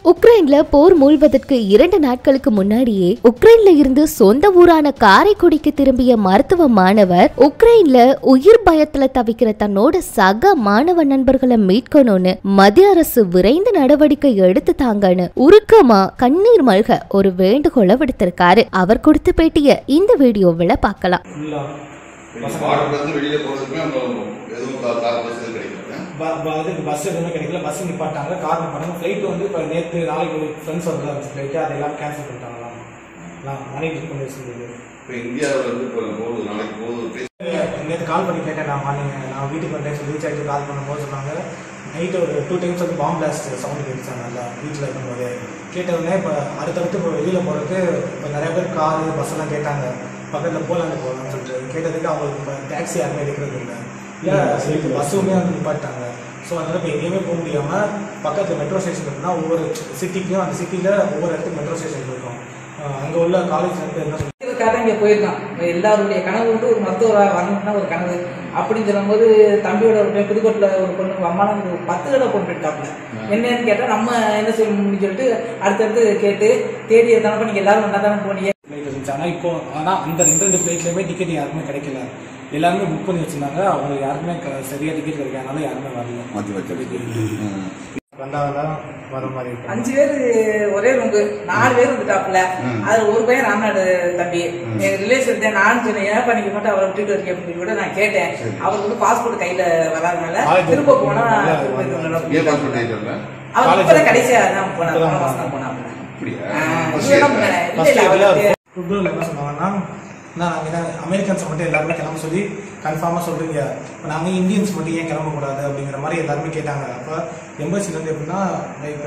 உக்ரைன்ல போர் மூழ்வதற்கு இரண்டு நாட்களுக்கு முன்னாடியே உக்ரைன்ல இருந்து சொந்த ஊரான காரைக்குடிக்கு திரும்பிய மருத்துவ மாணவர் உக்ரைன்ல உயிர் பயத்துல தவிக்கிற தன்னோட சக மாணவ நண்பர்களை மீட்கணும்னு மத்திய அரசு விரைந்து நடவடிக்கை எடுத்து தாங்கன்னு உருக்கமா கண்ணீர் மல்க ஒரு வேண்டுகோளை விடுத்திருக்காரு அவர் கொடுத்த பேட்டிய இந்த வீடியோவில் பார்க்கலாம் ஃபுல்லாக பார்டர்ல இருந்து வெளியில போறதுக்குமே நம்ம எதுவும் கா- கார் பஸ் எதுவும் கிடைக்கல இதுக்கு பஸ் எதுவுமே கிடைக்கல பஸ் நிப்பாட்டாங்க கார் நிப்பாட்டாங்க ஃப்ளைட் வந்து இப்போ நேற்று நாளைக்கு ஒரு ஃப்ரெண்ட்ஸ் வந்து ஃப்ளைட்டு அதை எல்லாம் கேன்சல் பண்ணிட்டாங்களாம் நான் மேனேஜ் பண்ணி வச்சிருந்தது இப்போ இந்தியாவில் இருந்து இப்போ போகுது நாளைக்கு போகுது பேச- நேற்று கால் பண்ணி கேட்டேன் நான் மார்னிங் நான் வீட்டுக்கு வந்தேன் சொல்லி ரீச் ஆகிட்டு கால் பண்ணும்போது சொன்னாங்க நைட்டு ஒரு டூ டைம்ஸ் வந்து பாம்பு பிளாஸ்ட் சவுண்ட் கேட்டுச்சாங்க நல்லா வீட்டில் இருக்கும்போது கேட்ட உடனே இப்போ அடுத்தடுத்து இப்போ வெளியில் போகிறதுக்கு இப்போ நிறைய பேர் காரு பஸ் எல்லாம் கேட்டாங்க பக்கத்தில் போலாங்க போகலாம்னு சொல்லிட்டு கேட்டதுக்கு அவங்களுக்கு இப்போ டாக்ஸி யாருமே எடுக்கிறது இல்லை இல்லை சரி பஸ்ஸுமே வந்து நிப்பாட்டாங்க ஸோ அதனால இப்போ எங்கேயுமே போக முடியாமல் பக்கத்தில் மெட்ரோ ஸ்டேஷன் இருக்குன்னா ஒவ்வொரு சிட்டிக்கும் அந்த சிட்டியில் ஒவ்வொரு இடத்துக்கு மெட்ரோ ஸ்டேஷன் இருக்கும் அங்கே உள்ள காலேஜ் வந்து என்ன சொல்லுவாங்க இதுக்காக இங்க போயிருக்கான் இப்ப எல்லாருடைய கனவு வந்து ஒரு மருத்துவரா வரணும்னா ஒரு கனவு அப்படின்னு சொல்லும்போது தம்பியோட ஒரு பையன் புதுக்கோட்டில் ஒரு பொண்ணு அம்மாலாம் ஒரு பத்து தடவை பொண்ணு எடுத்தாப்புல என்னன்னு கேட்டா நம்ம என்ன செய்யணும்னு சொல்லிட்டு அடுத்தடுத்து கேட்டு தேடி எத்தனை நீங்க எல்லாரும் வந்தா தானே போனீங்க ஃப்ளைட் இருந்துச்சு ஆனால் இப்போ ஆனால் அந்த ரெண்டு ரெண்டு ஃப்ளைட்லேயுமே டிக்கெட் யாருமே கிடைக்கல எல்லாருமே புக் பண்ணி வச்சிருந்தாங்க அவங்க யாருமே க- சரியா டிக்கெட் கிடைக்காதனால யாருமே வரல மாற்றி வச்சிருக்கு வந்தால் தான் வர மாதிரி இருக்கும் அஞ்சு பேர் ஒரே ரூம்பு நாலு பேர் வந்துட்டாப்புல அதுல ஒரு பையன் ராம்நாடு தம்பி எங்க ரிலேஷன் தான் நான் சொன்னேன் ஏன் பண்ணிக்க மாட்டேன் அவரை விட்டுட்டு வரீங்க அப்படின்னு கூட நான் கேட்டேன் அவருக்கு வந்து பாஸ்போர்ட் கையில வராதனால திரும்ப போனா திரும்ப இது பண்ணணும். ஏன் பாஸ்போர்ட் ஆகிட்டு வரல அவர் இப்பதான் கடைசியா தான் போனார் போன மாசம் தான் போனாப்புல அப்படியா ஆஹ் First இவரெல்லாம் year. இல்ல, ஃபர்ஸ்ட் இல்ல, இயர்ல அவருக்கு ஃபுட்பால் என்ன சொன்னாங்கன்னா நான் நாங்கள் அமெரிக்கன்ஸ் மட்டும் எல்லாருமே கிளம்ப சொல்லி கன்ஃபார்மாக சொல்றீங்க இப்போ நாங்கள் இந்தியன்ஸ் மட்டும் ஏன் கிளம்பக்கூடாது அப்படிங்கிற மாதிரி எல்லாருமே கேட்டாங்க அப்போ எம்பசில இருந்து எப்படின்னா லைக்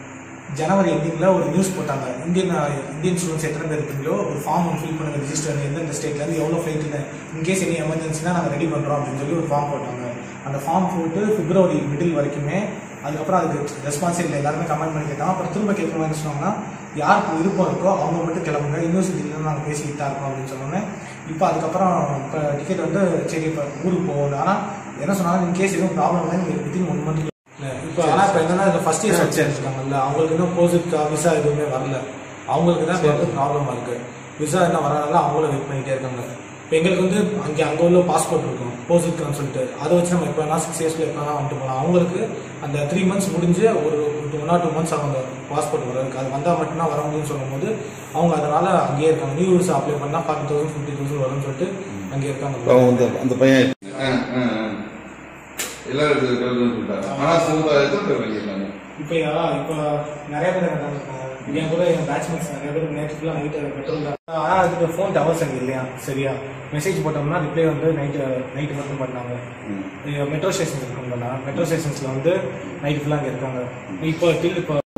ஜனவரி எண்டிங்கில் ஒரு நியூஸ் போட்டாங்க இந்தியன் இந்தியன் ஸ்டூடெண்ட்ஸ் எத்தனை பேர் இருக்கீங்களோ ஒரு ஃபார்ம் ஒன்று ஃபில் பண்ணுங்க ரிஜிஸ்டர் எந்தெந்த ஸ்டேட்லேருந்து எவ்வளோ ஃப்ளைட்டுன்னு இன்கேஸ் எனி எமர்ஜென்சினா நாங்கள் ரெடி பண்ணுறோம் அப்படின்னு சொல்லி ஒரு ஃபார்ம் போட்டாங்க அந்த ஃபார்ம் போட்டு பிப்ரவரி மிடில் வரைக்குமே அதுக்கப்புறம் அதுக்கு ரெஸ்பான்ஸ் இல்லை எல்லாருமே கமெண்ட் பண்ணி கேட்டாங்க அப்புறம் திரும்ப கேட்கும்போது என்ன சொன்னாங்கன்னா யாருக்கு விருப்பம் இருக்கோ அவங்க மட்டும் கிளம்புங்க யூனிவர்சிட்டியில நாங்கள் பேசிக்கிட்டு தான் இருக்கோம் அப்படின்னு சொன்னோன்னே இப்போ அதுக்கப்புறம் இப்போ டிக்கெட் வந்து சரி இப்போ ஊருக்கு போகணும் ஆனால் என்ன சொன்னாங்க இன் கேஸ் எதுவும் ப்ராப்ளம் இல்லை நீங்கள் வித்தின் ஒன் மந்த் இப்போ ஆனால் இப்போ என்னன்னா இதில் ஃபர்ஸ்ட் இயர் சர்ச் இருக்காங்கல்ல அவங்களுக்கு இன்னும் கோவிட் விசா எதுவுமே வரல அவங்களுக்கு தான் இப்போ வந்து ப்ராப்ளமாக இருக்கு விசா என்ன வரனால அவங்களும் வெயிட் பண்ணிட்டே இருக்காங்க இப்போ எங்களுக்கு வந்து அங்கே அங்கே உள்ள பாஸ்போர்ட் இருக்கும் போசிட்கான்னு சொல்லிட்டு அதை வச்சு நம்ம எப்போ வேணா சிக்ஸ் இயர்ஸ்ல எப்போ வேணா வந்துட்டு போகலாம் அவங்களுக்கு அந்த த்ரீ மந்த்ஸ் முடிஞ்சு ஒரு ஒன் ஆர் டூ மந்த்ஸ் அவங்க பாஸ்போர்ட் வரதுக்கு அது வந்தால் மட்டும்தான் வர முடியும்னு சொல்லும்போது அவங்க அதனால அங்கேயே இருக்காங்க நியூ விசா அப்ளை பண்ணால் ஃபார்ட்டி தௌசண்ட் ஃபிஃப்டி தௌசண்ட் வரும்னு சொல்லிட்டு அங்கே இப்போ இருக்காங்க அந்த அந்த பையன் ஆ, ஆ, ஆ. எல்லாரும் இருக்கிறதுன்னு சொல்லிட்டாங்க ஆனா சமூக எத்தனை பேர் வெளியிருக்காங்க இப்போ இப்போ நிறைய பேர் இருக்காங்க என் கூட என் பேட்ச்மேட்ஸ் நிறைய பேர் நேற்று ஃபுல்லாக நைட்டு பெட்ரோல் தான் ஆனால் அதுக்கு ஃபோன் டவர்ஸ் அங்கே இல்லையா சரியா மெசேஜ் போட்டோம்னா ரிப்ளை வந்து நைட்டு நைட்டு மட்டும் பண்ணாங்க மெட்ரோ ஸ்டேஷன் இருக்குங்களா மெட்ரோ ஸ்டேஷன்ஸில் வந்து நைட்டு ஃபுல்லாக அங்கே இருக்காங்க இப்போ டில் இப்போ